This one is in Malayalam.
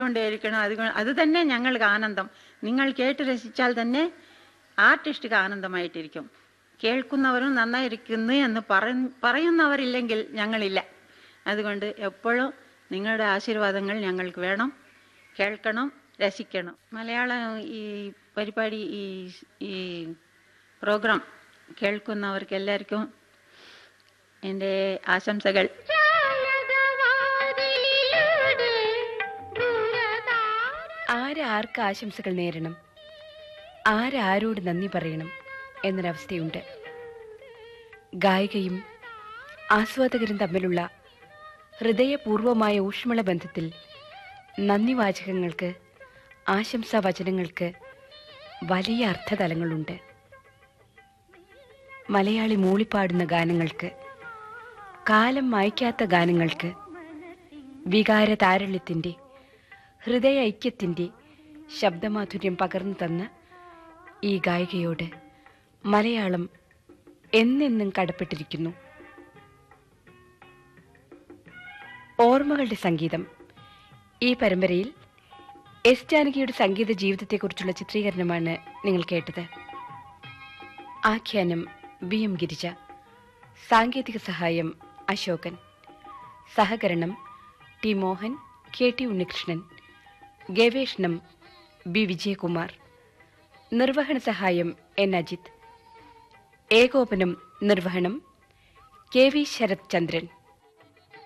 കൊണ്ടേയിരിക്കണം അത് കൊ- അത് തന്നെ ഞങ്ങൾക്ക് ആനന്ദം നിങ്ങൾ കേട്ട് രസിച്ചാൽ തന്നെ ആർട്ടിസ്റ്റിക്ക് ആനന്ദമായിട്ടിരിക്കും കേൾക്കുന്നവരും നന്നായിരിക്കുന്നു എന്ന് പറ- പറയുന്നവരില്ലെങ്കിൽ ഞങ്ങളില്ല അതുകൊണ്ട് എപ്പോഴും നിങ്ങളുടെ ആശീർവാദങ്ങൾ ഞങ്ങൾക്ക് വേണം കേൾക്കണം രസിക്കണം മലയാളം ഈ പരിപാടി ഈ ഈ പ്രോഗ്രാം കേൾക്കുന്നവർക്ക് എല്ലാവർക്കും എൻ്റെ ആശംസകൾ ആരാർക്ക് ആശംസകൾ നേരണം ആരാരോട് നന്ദി പറയണം എന്നൊരവസ്ഥയുണ്ട് ഗായികയും ആസ്വാദകരും തമ്മിലുള്ള ഹൃദയപൂർവമായ ഊഷ്മള ബന്ധത്തിൽ നന്ദി വാചകങ്ങൾക്ക് ആശംസാ വചനങ്ങൾക്ക് വലിയ അർത്ഥതലങ്ങളുണ്ട് മലയാളി മൂളിപ്പാടുന്ന ഗാനങ്ങൾക്ക് കാലം മായ്ക്കാത്ത ഗാനങ്ങൾക്ക് വികാര താരള്യത്തിൻ്റെ ഹൃദയ ഐക്യത്തിൻ്റെ ശബ്ദമാധുര്യം പകർന്നു തന്ന ഈ ഗായികയോട് മലയാളം എന്നെന്നും കടപ്പെട്ടിരിക്കുന്നു ഓർമ്മകളുടെ സംഗീതം ഈ പരമ്പരയിൽ എസ് ജാനകിയുടെ സംഗീത ജീവിതത്തെക്കുറിച്ചുള്ള ചിത്രീകരണമാണ് നിങ്ങൾ കേട്ടത് ആഖ്യാനം ബി എം ഗിരിജ സാങ്കേതിക സഹായം അശോകൻ സഹകരണം T Mohan K T Unnikrishnan ഗവേഷണം ബി വിജയകുമാർ നിർവഹണ സഹായം എൻ അജിത് ഏകോപനം നിർവഹണം കെ വി ശരത് ചന്ദ്രൻ